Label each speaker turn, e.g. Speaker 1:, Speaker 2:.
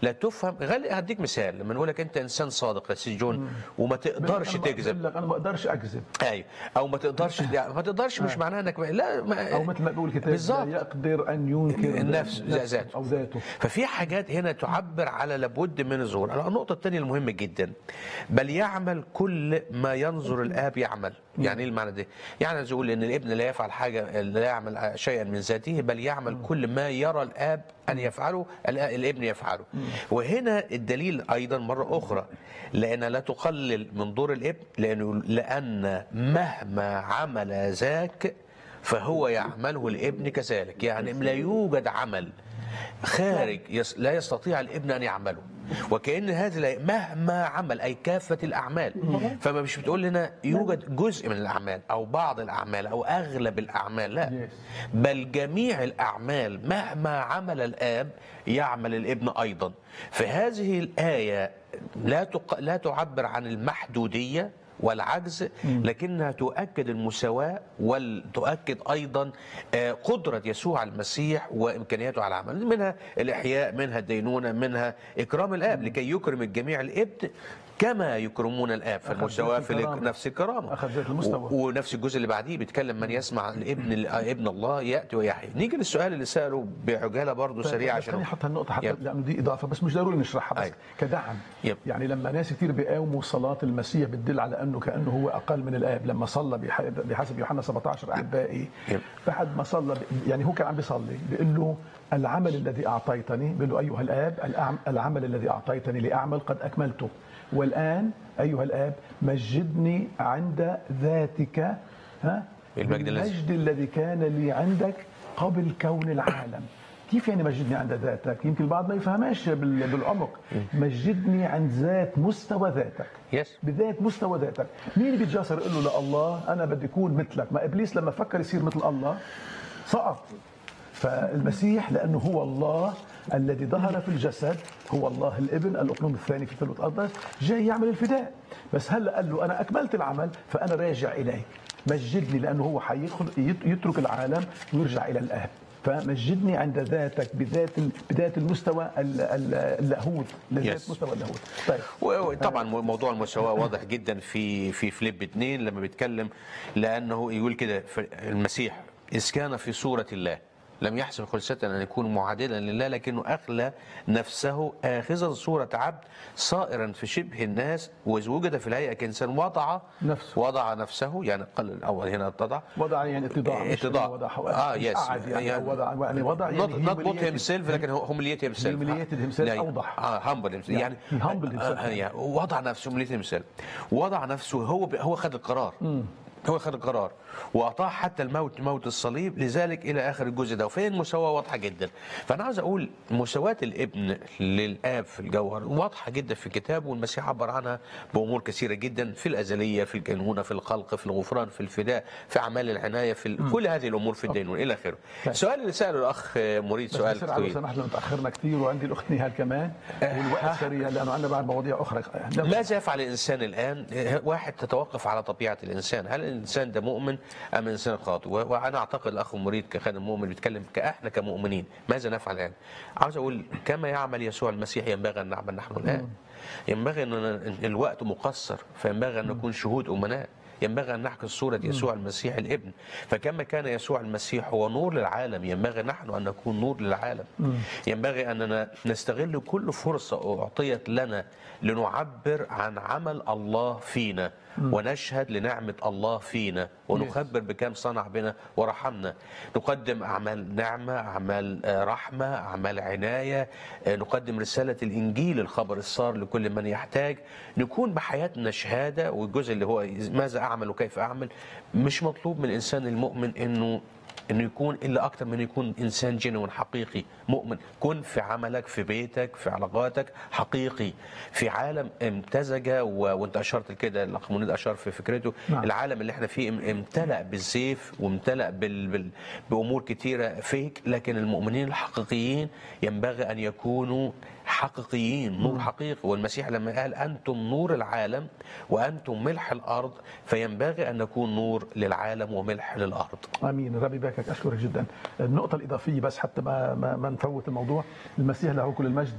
Speaker 1: لا تفهم غالي هديك مثال لما نقول لك انت انسان صادق يا سي جون وما تقدرش
Speaker 2: أنا بقول
Speaker 1: تكذب
Speaker 2: لك انا ما اقدرش اكذب
Speaker 1: ايوه او ما تقدرش يعني ما تقدرش مش معناها انك لا ما
Speaker 2: او مثل ما بيقول الكتاب
Speaker 1: بالظبط.
Speaker 2: لا يقدر ان ينكر
Speaker 1: النفس
Speaker 2: نفسه
Speaker 1: ذاته.
Speaker 2: او ذاته
Speaker 1: ففي حاجات هنا تعبر على لابد من الظهور النقطة الثانية المهمة جدا بل يعمل كل ما ينظر الآب يعمل يعني ايه المعنى ده؟ يعني عايز يقول ان الابن لا يفعل حاجة لا يعمل شيئا من ذاته بل يعمل كل ما يرى الآب أن يفعله الآ- الابن يفعله وهنا الدليل أيضا مرة أخرى لأن لا تقلل من دور الابن لأنه لأن مهما عمل ذاك فهو يعمله الابن كذلك يعني لا يوجد عمل خارج يس لا يستطيع الابن ان يعمله وكان هذه الآية مهما عمل اي كافه الاعمال فما مش بتقول لنا يوجد جزء من الاعمال او بعض الاعمال او اغلب الاعمال لا
Speaker 2: Yes.
Speaker 1: بل جميع الاعمال مهما عمل الاب يعمل الابن ايضا فهذه الايه لا تق... لا تعبر عن المحدوديه والعجز لكنها تؤكد المساواة وتؤكد أيضا آه، قدرة يسوع المسيح وإمكانياته على العمل منها الإحياء منها الدينونة منها إكرام الآب لكي يكرم الجميع الابن كما يكرمون الآب فالمساواة
Speaker 2: ذات
Speaker 1: في
Speaker 2: الكرامة.
Speaker 1: نفس الكرامة
Speaker 2: أخذ ذات المستوى.
Speaker 1: و- ونفس الجزء اللي بعديه بيتكلم من يسمع الابن ابن الله يأتي ويحيي نيجي للسؤال اللي سأله بعجالة برضه سريعة
Speaker 2: بس خليني
Speaker 1: عشان
Speaker 2: احط هالنقطه حتى
Speaker 1: يب.
Speaker 2: لانه دي اضافه بس مش ضروري نشرحها بس
Speaker 1: أيوة.
Speaker 2: كدعم
Speaker 1: يب.
Speaker 2: يعني لما ناس كثير بيقاوموا صلاه المسيح بتدل على انه كانه هو اقل من الاب لما صلى بح- بحسب يوحنا 17 احبائي
Speaker 1: يب.
Speaker 2: بعد ما صلى يعني هو كان عم بيصلي بيقول له العمل الذي اعطيتني بيقول له ايها الاب الأعم- العمل الذي اعطيتني لاعمل قد اكملته والان ايها الاب مجدني عند ذاتك ها
Speaker 1: بالمجد الذي-
Speaker 2: المجد الذي كان لي عندك قبل كون العالم كيف يعني مجدني عند ذاتك يمكن البعض ما يفهمش بال- بالعمق مجدني عند ذات مستوى ذاتك
Speaker 1: يس
Speaker 2: بذات مستوى ذاتك مين بيتجاسر يقول له لله انا بدي اكون مثلك ما ابليس لما فكر يصير مثل الله سقط فالمسيح لانه هو الله الذي ظهر في الجسد هو الله الابن الاقنوم الثاني في الثالوث الاقدس جاي يعمل الفداء بس هلا قال له انا اكملت العمل فانا راجع اليك مجدني لانه هو حيدخل يت- يترك العالم ويرجع الى الاب فمجدني عند ذاتك بذات ال- بذات المستوى ال- ال- اللاهوت لذات
Speaker 1: Yes.
Speaker 2: مستوى اللاهوت طيب
Speaker 1: وطبعا موضوع المساواة واضح جدا في في فليب 2 لما بيتكلم لأنه يقول كده في المسيح إذ كان في صورة الله لم يحسن خلسة أن يكون معادلا لله لكنه أخلى نفسه آخذا صورة عبد صائرا في شبه الناس وإذ وجد في الهيئة كإنسان وضع
Speaker 2: نفسه.
Speaker 1: وضع نفسه يعني قل الأول هنا اتضع
Speaker 2: وضع يعني اتضاع مش
Speaker 1: اتضاع.
Speaker 2: وضع
Speaker 1: آه،
Speaker 2: مش
Speaker 1: yes.
Speaker 2: قعد يعني,
Speaker 1: يعني-
Speaker 2: أو وضع يعني وضع يعني
Speaker 1: not, not put
Speaker 2: humiliated.
Speaker 1: himself لكن هو humiliate himself
Speaker 2: humiliated himself
Speaker 1: لا،
Speaker 2: أوضح.
Speaker 1: اه humble himself يعني
Speaker 2: he humbled himself.
Speaker 1: آه، يعني وضع نفسه humiliate himself وضع نفسه هو ب- هو خد القرار هو خد القرار واطاع حتى الموت موت الصليب لذلك الى اخر الجزء ده وفين المساواه واضحه جدا فانا عاوز اقول مساواه الابن للاب في الجوهر واضحه جدا في الكتاب والمسيح عبر عنها بامور كثيره جدا في الازليه في الكينونه في الخلق في الغفران في الفداء في اعمال العنايه في ال- كل هذه الامور في الدينون الى اخره السؤال اللي ساله الاخ مريد
Speaker 2: بس
Speaker 1: سؤال
Speaker 2: بصير على
Speaker 1: طويل
Speaker 2: سمحت لنا تاخرنا كثير وعندي الاخت نهال كمان والوقت سريع لانه عندنا بعد مواضيع اخرى
Speaker 1: ماذا يفعل الانسان الان؟ واحد تتوقف على طبيعه الانسان، هل الانسان ده مؤمن ام انسان خاطئ؟ و- وانا اعتقد الاخ مريد كخادم مؤمن بيتكلم كاحنا كمؤمنين، ماذا نفعل الان؟ عاوز اقول كما يعمل يسوع المسيح ينبغي ان نعمل نحن الان. ينبغي ان إن الوقت مقصر فينبغي ان نكون شهود امناء. ينبغي ان نحكي صوره يسوع المسيح الابن، فكما كان يسوع المسيح هو نور للعالم ينبغي نحن ان نكون نور للعالم. ينبغي اننا نستغل كل فرصه اعطيت لنا لنعبر عن عمل الله فينا ونشهد لنعمه الله فينا ونخبر بكم صنع بنا ورحمنا نقدم اعمال نعمه اعمال آه، رحمه اعمال عنايه آه، نقدم رساله الانجيل الخبر السار لكل من يحتاج نكون بحياتنا شهاده والجزء اللي هو ماذا اعمل وكيف اعمل مش مطلوب من الانسان المؤمن انه انه يكون الا اكتر من يكون انسان جنون حقيقي مؤمن كن في عملك في بيتك في علاقاتك حقيقي في عالم امتزج و... وانت اشرت لكده الاخ منير اشار في فكرته
Speaker 2: نعم.
Speaker 1: العالم اللي احنا فيه ام- امتلأ بالزيف وامتلأ بال... بال... بامور كتيره فيك لكن المؤمنين الحقيقيين ينبغي ان يكونوا حقيقيين نور حقيقي والمسيح لما قال انتم نور العالم وانتم ملح الارض فينبغي ان نكون نور للعالم وملح للارض
Speaker 2: امين ربي يباركك اشكرك جدا النقطه الاضافيه بس حتى ما ما, ما نفوت الموضوع المسيح له كل المجد